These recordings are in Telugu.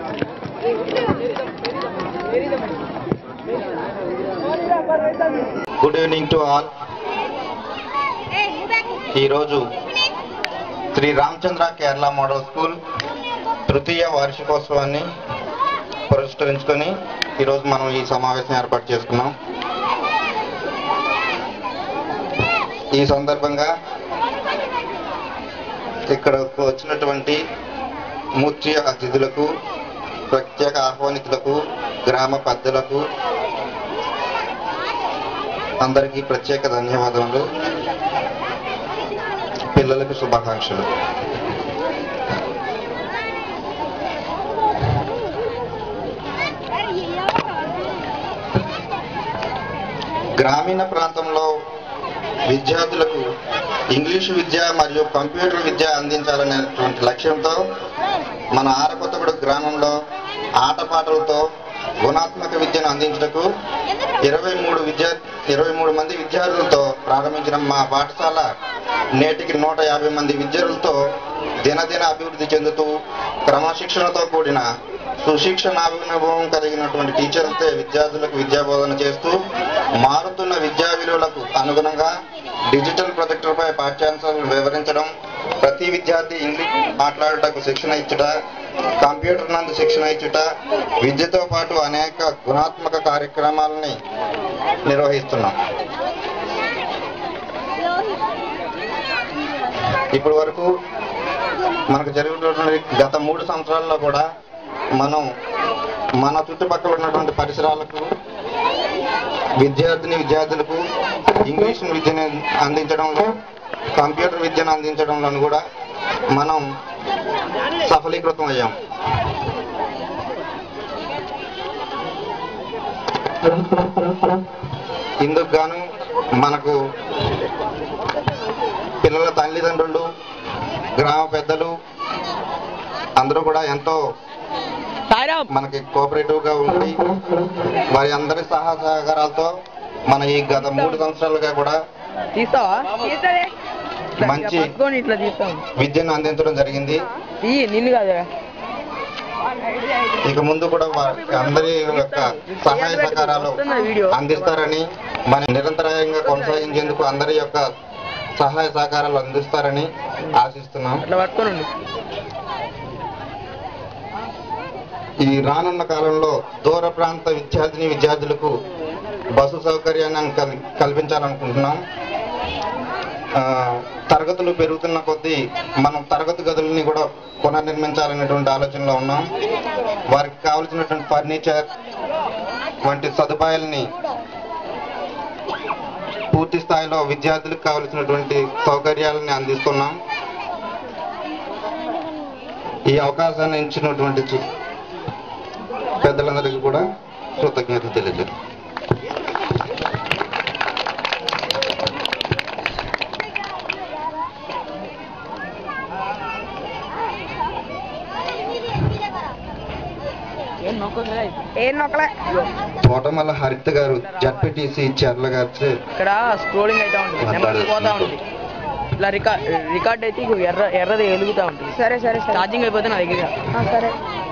గుడ్ ఈవినింగ్ టు ఆల్ ఈరోజు శ్రీ రామచంద్ర కేరళ మోడల్ స్కూల్ తృతీయ వార్షికోత్సవాన్ని పురస్కరించుకొని ఈరోజు మనం ఈ సమావేశం ఏర్పాటు చేసుకున్నాం ఈ సందర్భంగా ఇక్కడకు వచ్చినటువంటి ముఖ్య అతిథులకు ప్రత్యేక ఆహ్వానితులకు గ్రామ పెద్దలకు అందరికీ ప్రత్యేక ధన్యవాదములు పిల్లలకు శుభాకాంక్షలు గ్రామీణ ప్రాంతంలో విద్యార్థులకు ఇంగ్లీషు విద్య మరియు కంప్యూటర్ విద్య అందించాలనేటువంటి లక్ష్యంతో మన ఆరకొత్తగూడ గ్రామంలో ఆటపాటలతో గుణాత్మక విద్యను అందించటకు ఇరవై మూడు విద్యా ఇరవై మూడు మంది విద్యార్థులతో ప్రారంభించిన మా పాఠశాల నేటికి నూట యాభై మంది విద్యార్థులతో దినదిన అభివృద్ధి చెందుతూ క్రమశిక్షణతో కూడిన సుశిక్షణ అనుభవం కలిగినటువంటి టీచర్లతో విద్యార్థులకు విద్యాబోధన చేస్తూ మారుతున్న విద్యా విలువలకు అనుగుణంగా డిజిటల్ ప్రొజెక్టర్పై పాఠ్యాంశాలను వివరించడం ప్రతి విద్యార్థి ఇంగ్లీష్ మాట్లాడుటకు శిక్షణ ఇచ్చుట కంప్యూటర్ నందు శిక్షణ ఇచ్చుట విద్యతో పాటు అనేక గుణాత్మక కార్యక్రమాలని నిర్వహిస్తున్నాం ఇప్పటి వరకు మనకు జరుగుతున్నటువంటి గత మూడు సంవత్సరాల్లో కూడా మనం మన చుట్టుపక్కల ఉన్నటువంటి పరిసరాలకు విద్యార్థిని విద్యార్థులకు ఇంగ్లీష్ విద్యను అందించడంలో కంప్యూటర్ విద్యను అందించడంలో కూడా మనం సఫలీకృతం అయ్యాం ఇందుకు గాను మనకు పిల్లల తల్లిదండ్రులు గ్రామ పెద్దలు అందరూ కూడా ఎంతో మనకి కోఆపరేటివ్ గా ఉండి వారి అందరి సహాయ సహకారాలతో మన ఈ గత మూడు సంవత్సరాలుగా కూడా తీస్తావా మంచి పట్టుకొని ఇట్లా తీస్తాం విద్యను అందించడం జరిగింది తీయి నిన్ను కాదు ఇక ముందు కూడా వారి అందరి యొక్క సహాయ సహకారాలు అందిస్తారని మన నిరంతరాయంగా కొనసాగించేందుకు అందరి యొక్క సహాయ సహకారాలు అందిస్తారని ఆశిస్తున్నాం అట్లా పట్టుకొని ఉండు ఈ రానున్న కాలంలో దూర ప్రాంత విద్యార్థిని విద్యార్థులకు బస్సు సౌకర్యాన్ని కల్- కల్పించాలనుకుంటున్నాం ఆ, తరగతులు పెరుగుతున్న కొద్దీ మనం తరగతి గదులని కూడా పునర్నిర్మించాలనేటువంటి ఆలోచనలో ఉన్నాం వారికి కావలసినటువంటి ఫర్నిచర్ వంటి సదుపాయాలని పూర్తి స్థాయిలో విద్యార్థులకు కావలసినటువంటి సౌకర్యాలని అందిస్తున్నాం ఈ అవకాశాన్ని ఇచ్చినటువంటి చు- పెద్దలందరికీ కూడా కృతజ్ఞతలు తెలియజేస్తాం ఏం నొక్కలే ఏం నొక్కలే తోటమల్ల హరిత గారు జడ్పీటీసీ చర్ల గారు ఇక్కడ స్క్రోలింగ్ అయితే ఉంటుంది నెంబర్ పోతా ఉంటుంది ఇట్లా రికార్డ్ రికార్డ్ అయితే ఇగో ఎర్ర ఎర్రది వెలుగుతా ఉంటుంది సరే సరే ఛార్జింగ్ అయిపోతే నా దగ్గర సరే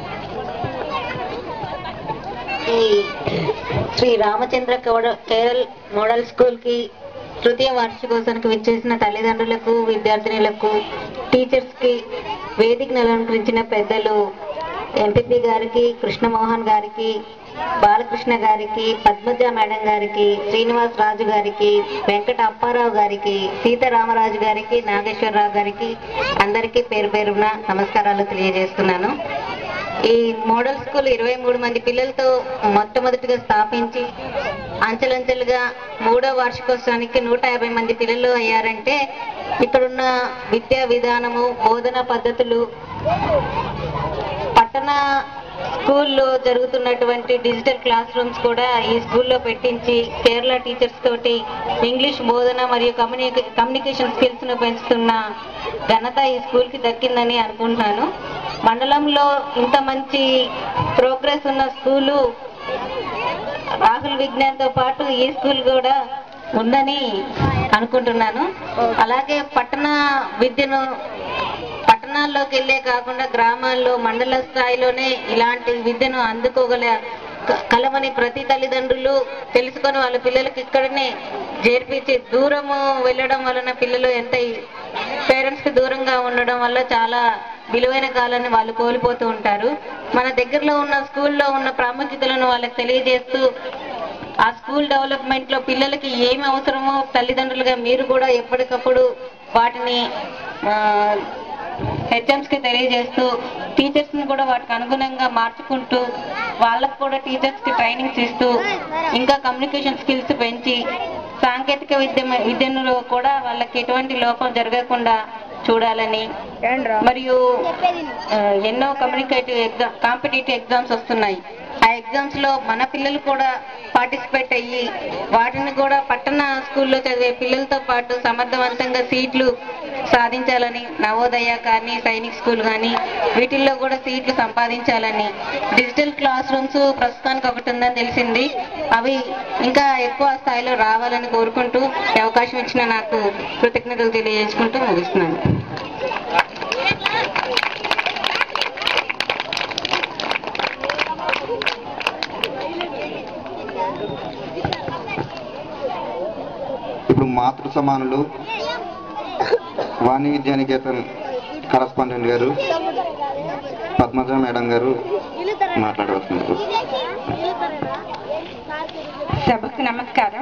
ఈ శ్రీ రామచంద్ర కౌడ- కేరళ మోడల్ స్కూల్ కి తృతీయ వార్షికోత్సవానికి విచ్చేసిన తల్లిదండ్రులకు విద్యార్థినులకు టీచర్స్ కి వేదికను అలంకరించిన పెద్దలు ఎంపీపీ గారికి కృష్ణమోహన్ గారికి బాలకృష్ణ గారికి పద్మజ మేడం గారికి శ్రీనివాస్ రాజు గారికి వెంకట అప్పారావు గారికి సీతారామరాజు గారికి నాగేశ్వరరావు గారికి అందరికీ పేరు పేరున నమస్కారాలు తెలియజేస్తున్నాను ఈ మోడల్ స్కూల్ ఇరవై మూడు మంది పిల్లలతో మొట్టమొదటిగా స్థాపించి అంచెలంచెలుగా మూడో వార్షికోత్సవానికి నూట యాభై మంది పిల్లలు అయ్యారంటే ఇక్కడున్న విద్యా విధానము బోధనా పద్ధతులు పట్టణ స్కూల్లో జరుగుతున్నటువంటి డిజిటల్ క్లాస్ రూమ్స్ కూడా ఈ స్కూల్లో పెట్టించి కేరళ టీచర్స్ తోటి ఇంగ్లీష్ బోధన మరియు కమ్యూనికే కమ్యూనికేషన్ స్కిల్స్ ను పెంచుతున్న ఘనత ఈ స్కూల్ కి దక్కిందని అనుకుంటున్నాను మండలంలో ఇంత మంచి ప్రోగ్రెస్ ఉన్న స్కూలు రాహుల్ విజ్ఞాన్ తో పాటు ఈ స్కూల్ కూడా ఉందని అనుకుంటున్నాను అలాగే పట్టణ విద్యను పట్టణ పట్టణాల్లోకి వెళ్ళే కాకుండా గ్రామాల్లో మండల స్థాయిలోనే ఇలాంటి విద్యను అందుకోగల క- కలమని ప్రతి తల్లిదండ్రులు తెలుసుకొని వాళ్ళ పిల్లలకి ఇక్కడనే చేర్పించి దూరము వెళ్ళడం వలన పిల్లలు ఎంత పేరెంట్స్ కి దూరంగా ఉండడం వల్ల చాలా విలువైన కాలాన్ని వాళ్ళు కోల్పోతూ ఉంటారు మన దగ్గరలో ఉన్న స్కూల్లో ఉన్న ప్రాముఖ్యతలను వాళ్ళకి తెలియజేస్తూ ఆ స్కూల్ డెవలప్మెంట్ లో పిల్లలకి ఏమి అవసరమో తల్లిదండ్రులుగా మీరు కూడా ఎప్పటికప్పుడు వాటిని హెచ్ఎంస్ కి తెలియజేస్తూ టీచర్స్ ని కూడా వాటికి అనుగుణంగా మార్చుకుంటూ వాళ్ళకు కూడా టీచర్స్ కి ట్రైనింగ్స్ ఇస్తూ ఇంకా కమ్యూనికేషన్ స్కిల్స్ పెంచి సాంకేతిక విద్య విద్యలో కూడా వాళ్ళకి ఎటువంటి లోపం జరగకుండా చూడాలని మరియు ఆ, ఎన్నో కమ్యూనికేటివ్ ఎగ్జామ్ కాంపిటేటివ్ ఎగ్జామ్స్ వస్తున్నాయి ఆ ఎగ్జామ్స్ లో మన పిల్లలు కూడా పార్టిసిపేట్ అయ్యి వాటిని కూడా పట్టణ స్కూల్లో చదివే పిల్లలతో పాటు సమర్థవంతంగా సీట్లు సాధించాలని నవోదయ కానీ సైనిక్ స్కూల్ కానీ వీటిల్లో కూడా సీట్లు సంపాదించాలని డిజిటల్ క్లాస్ రూమ్స్ ప్రస్తుతానికి ఒకటి ఉందని తెలిసింది అవి ఇంకా ఎక్కువ స్థాయిలో రావాలని కోరుకుంటూ ఈ అవకాశం ఇచ్చిన నాకు కృతజ్ఞతలు తెలియజేసుకుంటూ ముగిస్తున్నాను ఇప్పుడు మాతృ సమానులు వాణి విద్యానికేతన్ కరస్పాండెంట్ గారు పద్మజ మేడం గారు మాట్లాడవలసింది సభకు నమస్కారం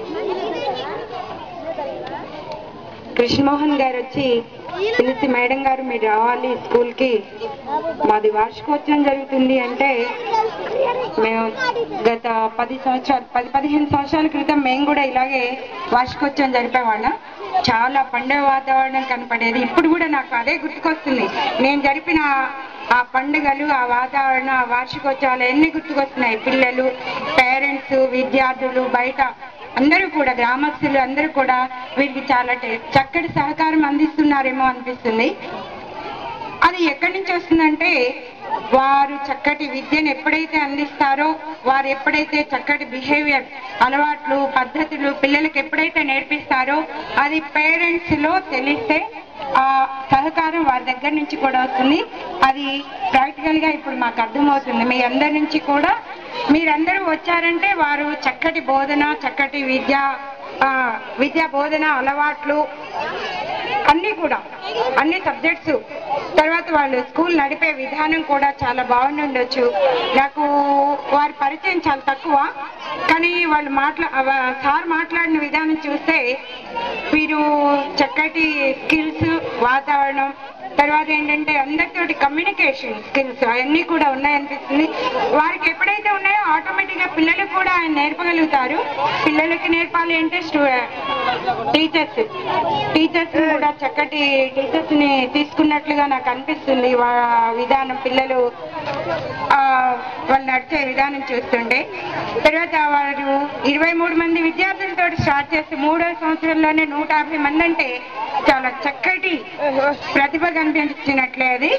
కృష్ణమోహన్ గారు వచ్చి పిలిచి మేడం గారు మీరు రావాలి స్కూల్ కి మాది వార్షికోత్సవం జరుగుతుంది అంటే మేము గత పది సంవత్సరాలు పది పదిహేను సంవత్సరాల క్రితం మేము కూడా ఇలాగే వార్షికోత్సవం జరిపేవాళ్ళం చాలా పండుగ వాతావరణం కనపడేది ఇప్పుడు కూడా నాకు అదే గుర్తుకొస్తుంది నేను జరిపిన ఆ పండుగలు ఆ వాతావరణం ఆ వార్షికోత్సవాలు ఎన్ని గుర్తుకొస్తున్నాయి పిల్లలు పేరెంట్స్ విద్యార్థులు బయట అందరూ కూడా గ్రామస్తులు అందరూ కూడా వీరికి చాలా టే- చక్కటి సహకారం అందిస్తున్నారేమో అనిపిస్తుంది అది ఎక్కడి నుంచి వస్తుందంటే వారు చక్కటి విద్యను ఎప్పుడైతే అందిస్తారో వారు ఎప్పుడైతే చక్కటి బిహేవియర్ అలవాట్లు పద్ధతులు పిల్లలకు ఎప్పుడైతే నేర్పిస్తారో అది పేరెంట్స్ లో తెలిస్తే ఆ సహకారం వారి దగ్గర నుంచి కూడా వస్తుంది అది ప్రాక్టికల్ గా ఇప్పుడు మాకు అర్థమవుతుంది మీ అందరి నుంచి కూడా మీరందరూ వచ్చారంటే వారు చక్కటి బోధన చక్కటి విద్య ఆ, విద్యా బోధన అలవాట్లు అన్ని కూడా అన్ని సబ్జెక్ట్స్ తర్వాత వాళ్ళు స్కూల్ నడిపే విధానం కూడా చాలా బాగుండొచ్చు నాకు వారి పరిచయం చాలా తక్కువ కానీ వాళ్ళు మాట్లా వ- సార్ మాట్లాడిన విధానం చూస్తే వీరు చక్కటి స్కిల్స్ వాతావరణం తర్వాత ఏంటంటే అందరితోటి కమ్యూనికేషన్ స్కిల్స్ అవన్నీ కూడా ఉన్నాయనిపిస్తుంది వారికి ఎప్పుడైతే ఉన్నాయో ఆటోమేటిక్ గా పిల్లలకు కూడా ఆయన నేర్పగలుగుతారు పిల్లలకి నేర్పాలి అంటే టీచర్స్ టీచర్స్ కూడా చక్కటి టీచర్స్ ని తీసుకున్నట్లుగా నాకు అనిపిస్తుంది వా- విధానం పిల్లలు ఆ, వాళ్ళు నడిచే విధానం చూస్తుంటే తర్వాత వారు ఇరవై మూడు మంది విద్యార్థులతో స్టార్ట్ చేస్తే మూడో సంవత్సరంలోనే నూట యాభై మంది అంటే చాలా చక్కటి ప్రతిభ కనిపించినట్లే అది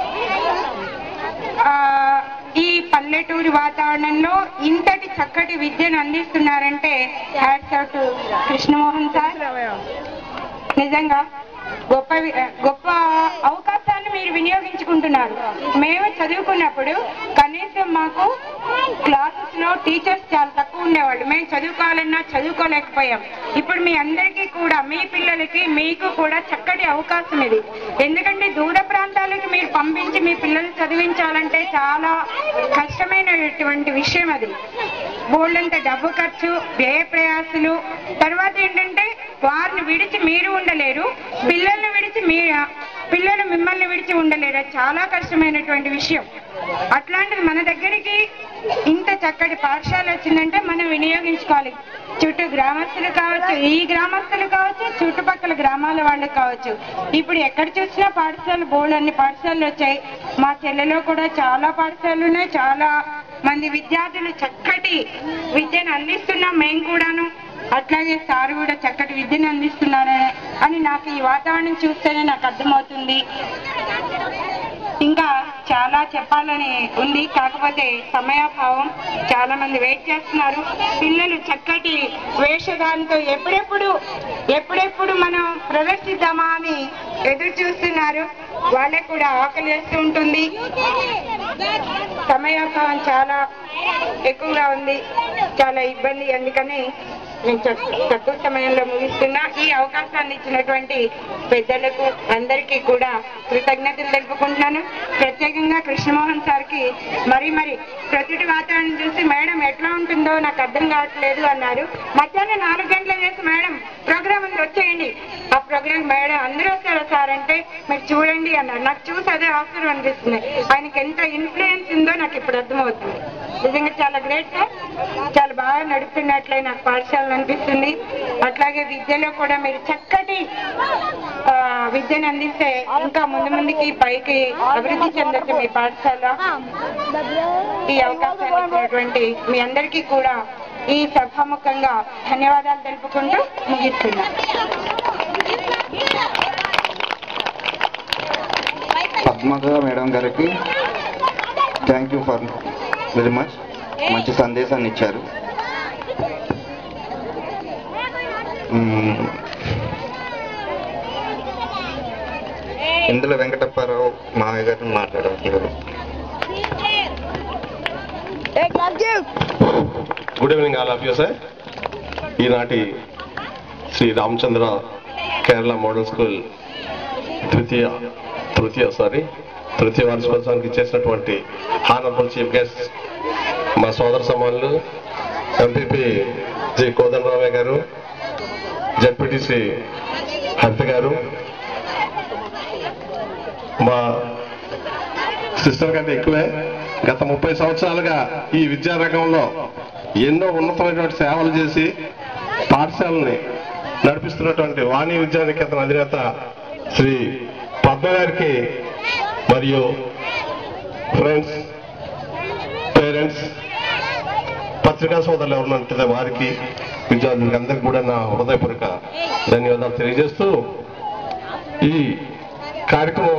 ఆ, ఈ పల్లెటూరి వాతావరణంలో ఇంతటి చక్కటి విద్యను అందిస్తున్నారంటే hats off to Krishnamohan sir నిజంగా గొప్ప వి- గొప్ప అవకాశాన్ని మీరు వినియోగించుకుంటున్నారు మేము చదువుకున్నప్పుడు కనీసం మాకు క్లాసెస్ లో టీచర్స్ చాలా తక్కువ ఉండేవాళ్ళు మేము చదువుకోవాలన్నా చదువుకోలేకపోయాం ఇప్పుడు మీ అందరికీ కూడా మీ పిల్లలకి మీకు కూడా చక్కటి అవకాశం ఇది ఎందుకంటే దూర ప్రాంతాలకు మీరు పంపించి మీ పిల్లలు చదివించాలంటే చాలా కష్టమైనటువంటి విషయం అది బోల్డంత డబ్బు ఖర్చు వ్యయ ప్రయాసలు తర్వాత ఏంటంటే వారిని విడిచి మీరు ఉండలేరు పిల్లల్ని విడిచి మీ పిల్లలు మిమ్మల్ని విడిచి ఉండలేరు అది చాలా కష్టమైనటువంటి విషయం అట్లాంటిది మన దగ్గరికి ఇంత చక్కటి పాఠశాల వచ్చిందంటే మనం వినియోగించుకోవాలి చుట్టూ గ్రామస్తులు కావచ్చు ఈ గ్రామస్తులు కావచ్చు చుట్టుపక్కల గ్రామాల వాళ్ళు కావచ్చు ఇప్పుడు ఎక్కడ చూసినా పాఠశాలలు బోర్డు అన్ని పాఠశాలలు వచ్చాయి మా చెల్లెలో కూడా చాలా పాఠశాలలు ఉన్నాయి చాలా మంది విద్యార్థులు చక్కటి విద్యను అందిస్తున్నాం మేము కూడాను అట్లాగే సార్ కూడా చక్కటి విద్యను అందిస్తున్నారని అని నాకు ఈ వాతావరణం చూస్తేనే నాకు అర్థమవుతుంది ఇంకా చాలా చెప్పాలని ఉంది కాకపోతే సమయాభావం చాలా మంది వెయిట్ చేస్తున్నారు పిల్లలు చక్కటి వేషధారంతో ఎప్పుడెప్పుడు ఎప్పుడెప్పుడు మనం ప్రదర్శిద్దామా అని ఎదురు చూస్తున్నారు వాళ్ళకు కూడా ఆకలి వేస్తూ ఉంటుంది సమయాభావం చాలా ఎక్కువగా ఉంది చాలా ఇబ్బంది అందుకని నేను తక్కు- తక్కువ సమయంలో ముగిస్తున్నా ఈ అవకాశాన్ని ఇచ్చినటువంటి పెద్దలకు అందరికీ కూడా కృతజ్ఞతలు తెలుపుకుంటున్నాను ప్రత్యేకంగా కృష్ణమోహన్ సార్కి మరి మరి ప్రతిటి వాతావరణం చూసి మేడం ఎట్లా ఉంటుందో నాకు అర్థం కావట్లేదు అన్నారు మధ్యాహ్నం నాలుగు గంటలు చేసి మేడం ప్రోగ్రామ్ ఉంది వచ్చేయండి ఆ ప్రోగ్రామ్ మేడం అందరూ వస్తారా సార్ అంటే మీరు చూడండి అన్నారు నాకు చూసి అదే అవసరం అనిపిస్తుంది ఆయనకి ఎంత ఇన్ఫ్లుయెన్స్ ఉందో నాకు ఇప్పుడు అర్థమవుతుంది నిజంగా చాలా గ్రేట్ సార్ చాలా బాగా నడుపుతున్నట్లే నాకు పాఠశాల అనిపిస్తుంది అట్లాగే విద్యలో కూడా మీరు చక్కటి ఆ, విద్యను అందిస్తే ఇంకా ముందు ముందుకి పైకి అభివృద్ధి చెందొచ్చు మీ పాఠశాల ఈ అవకాశాన్ని ఇచ్చినటువంటి మీ అందరికీ కూడా ఈ సభాముఖంగా ధన్యవాదాలు తెలుపుకుంటూ ముగిస్తున్నా పద్మజ మేడం గారికి thank you for very much మంచి సందేశాన్ని ఇచ్చారు మ్మ్. ఇందులో వెంకటప్పారావు మామయ్య గారిని మాట్లాడారు good evening all of you sir ఈనాటి శ్రీ రామచంద్ర కేరళ మోడల్ స్కూల్ తృతీయ తృతీయ సారీ తృతీయ వార్షికోత్సవానికి ఇచ్చేసినటువంటి హానరబుల్ చీఫ్ గెస్ట్ మా సోదర సమానులు ఎంపీపీ జి కోదండరామయ్య గారు జడ్పీటీసీ హరిత గారు మా సిస్టర్ కంటే ఎక్కువే గత ముప్పై సంవత్సరాలుగా ఈ విద్యా రంగంలో ఎన్నో ఉన్నతమైనటువంటి సేవలు చేసి పాఠశాలని నడిపిస్తున్నటువంటి వాణి విద్యానికేతన అధినేత శ్రీ పద్మ గారికి మరియు ఫ్రెండ్స్ పేరెంట్స్ పత్రికా సోదరులు ఎవరున్నట్టు వారికి విద్యార్థులకి అందరికీ కూడా నా హృదయపూర్వక ధన్యవాదాలు తెలియజేస్తూ ఈ కార్యక్రమం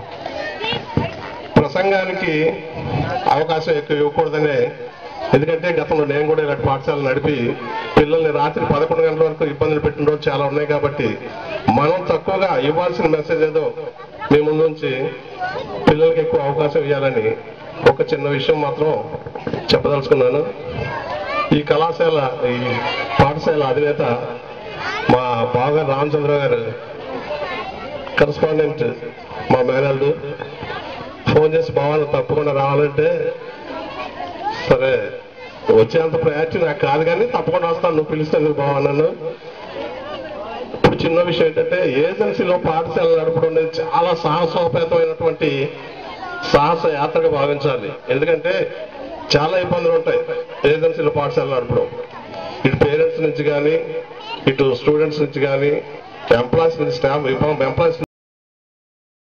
ప్రసంగానికి అవకాశం ఎక్కువ ఇవ్వకూడదనే ఎందుకంటే గతంలో నేను కూడా ఇలాంటి పాఠశాలలు నడిపి పిల్లల్ని రాత్రి పదకొండు గంటల వరకు ఇబ్బందులు పెట్టిన రోజు చాలా ఉన్నాయి కాబట్టి మనం తక్కువగా ఇవ్వాల్సిన మెసేజ్ ఏదో మీ ముందు నుంచి పిల్లలకి ఎక్కువ అవకాశం ఇవ్వాలని ఒక చిన్న విషయం మాత్రం చెప్పదలుచుకున్నాను ఈ కళాశాల ఈ పాఠశాల అధినేత మా బాగా రామచంద్ర గారు కరస్పాండెంట్ మా మేనల్డు ఫోన్ చేసి బావాలు తప్పకుండా రావాలంటే సరే వచ్చేంత ప్రయారిటీ నాకు కాదు కానీ తప్పకుండా వస్తాను నువ్వు పిలిస్తే నువ్వు బావన్నాను ఇప్పుడు చిన్న విషయం ఏంటంటే ఏజెన్సీలో పాఠశాల నడపడం అనేది చాలా సాహసోపేతమైనటువంటి సాహస యాత్రగా భావించాలి ఎందుకంటే చాలా ఇబ్బందులు ఉంటాయి ఏజెన్సీలో పాఠశాల నడపడం ఇటు పేరెంట్స్ నుంచి కానీ ఇటు స్టూడెంట్స్ నుంచి కానీ ఎంప్లాయీస్ నుంచి స్టాఫ్ ఎంప్లాయీస్